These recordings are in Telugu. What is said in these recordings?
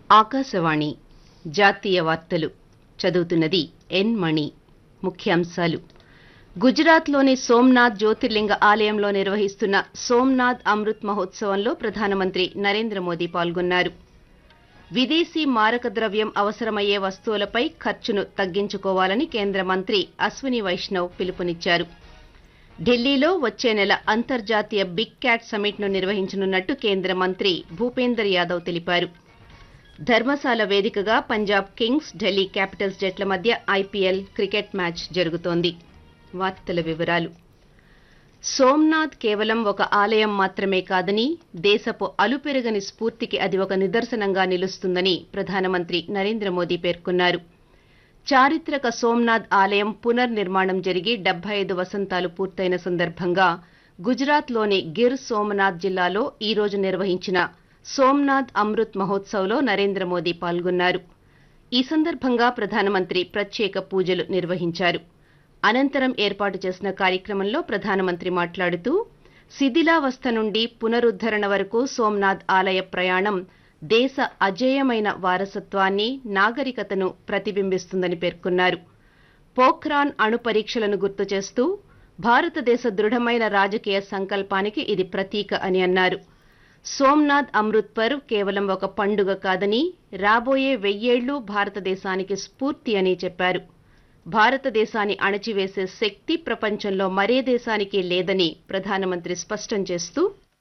ఆకాశవాణి జాతీయ వార్తలు చదువుతున్నది ఎన్ మణి ముఖ్యాంశాలు గుజరాత్లోని సోమ్నాథ్ జ్యోతిర్లింగ ఆలయంలో నిర్వహిస్తున్న సోమ్నాథ్ అమృత్ మహోత్సవంలో ప్రధానమంత్రి నరేంద్ర మోదీ పాల్గొన్నారు విదేశీ మారక ద్రవ్యం అవసరమయ్యే వస్తువులపై ఖర్చును తగ్గించుకోవాలని కేంద్ర మంత్రి అశ్విని వైష్ణవ్ పిలుపునిచ్చారు ఢిల్లీలో వచ్చే నెల అంతర్జాతీయ బిగ్ క్యాట్ సమిట్ను నిర్వహించనున్నట్టు కేంద్ర మంత్రి భూపేందర్ యాదవ్ తెలిపారు ధర్మశాల వేదికగా పంజాబ్ కింగ్స్ ఢిల్లీ క్యాపిటల్స్ జట్ల మధ్య ఐపీఎల్ క్రికెట్ మ్యాచ్ జరుగుతోంది వార్తల వివరాలు సోమ్నాథ్ కేవలం ఒక ఆలయం మాత్రమే కాదని దేశపు అలుపెరగని స్ఫూర్తికి అది ఒక నిదర్శనంగా నిలుస్తుందని ప్రధానమంత్రి నరేంద్ర మోదీ పేర్కొన్నారు చారిత్రక సోమ్నాథ్ ఆలయం పునర్నిర్మాణం జరిగి డెబ్బై ఐదు వసంతాలు పూర్తయిన సందర్భంగా గుజరాత్లోని గిర్ సోమనాథ్ జిల్లాలో ఈ రోజు నిర్వహించిన సోమ్నాథ్ అమృత్ మహోత్సవ్లో నరేంద్ర మోదీ పాల్గొన్నారు ఈ సందర్భంగా ప్రధానమంత్రి ప్రత్యేక పూజలు నిర్వహించారు అనంతరం ఏర్పాటు చేసిన కార్యక్రమంలో ప్రధానమంత్రి మాట్లాడుతూ శిథిలావస్థ నుండి పునరుద్దరణ వరకు సోమ్నాథ్ ఆలయ ప్రయాణం దేశ అజేయమైన వారసత్వాన్ని నాగరికతను ప్రతిబింబిస్తుందని పేర్కొన్నారు పోఖ్రాన్ అణు పరీక్షలను గుర్తు చేస్తూ భారతదేశ దృఢమైన రాజకీయ సంకల్పానికి ఇది ప్రతీక అని అన్నారు సోమ్నాథ్ అమృత్ పర్వ్ కేవలం ఒక పండుగ కాదని రాబోయే వెయ్యేళ్లు భారతదేశానికి స్ఫూర్తి అని చెప్పారు భారతదేశాన్ని అణచివేసే శక్తి ప్రపంచంలో మరే దేశానికి లేదని ప్రధానమంత్రి స్పష్టం చేస్తూ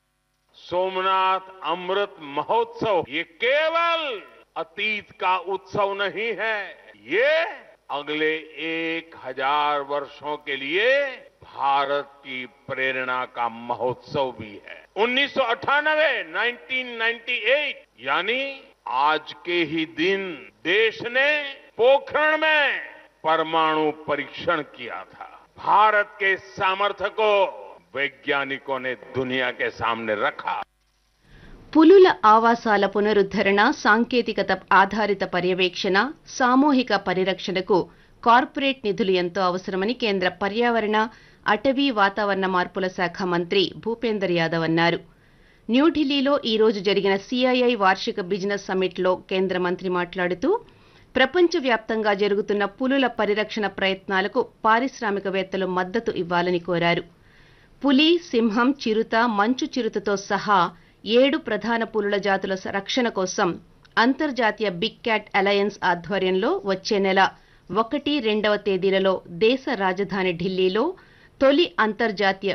सोमनाथ अमृत महोत्सव ये केवल अतीत का उत्सव नहीं है ये अगले एक हजार वर्षों के लिए भारत की प्रेरणा का महोत्सव भी है 1998 1998 यानी आज के ही दिन देश ने पोखरण में परमाणु परीक्षण किया था भारत के सामर्थ्य को वैज्ञानिकों ने दुनिया के सामने रखा పులుల ఆవాసాల పునరుద్ధరణ సాంకేతికత ఆధారిత పర్యవేక్షణ సామూహిక పరిరక్షణకు కార్పొరేట్ నిధులు ఎంతో అవసరమని కేంద్ర పర్యావరణ అటవీ వాతావరణ మార్పుల శాఖ మంత్రి భూపేందర్ యాదవ్ అన్నారు న్యూఢిల్లీలో ఈ రోజు జరిగిన సిఐఐ వార్షిక బిజినెస్ సమ్మిట్లో కేంద్ర మంత్రి మాట్లాడుతూ ప్రపంచవ్యాప్తంగా జరుగుతున్న పులుల పరిరక్షణ ప్రయత్నాలకు పారిశ్రామికవేత్తలు మద్దతు ఇవ్వాలని కోరారు పులి సింహం చిరుత మంచు చిరుతతో సహా ఏడు ప్రధాన పులుల జాతుల రక్షణ కోసం అంతర్జాతీయ బిగ్ క్యాట్ అలయన్స్ ఆధ్వర్యంలో వచ్చే నెల ఒకటి రెండవ తేదీలలో దేశ రాజధాని ఢిల్లీలో తొలి అంతర్జాతీయ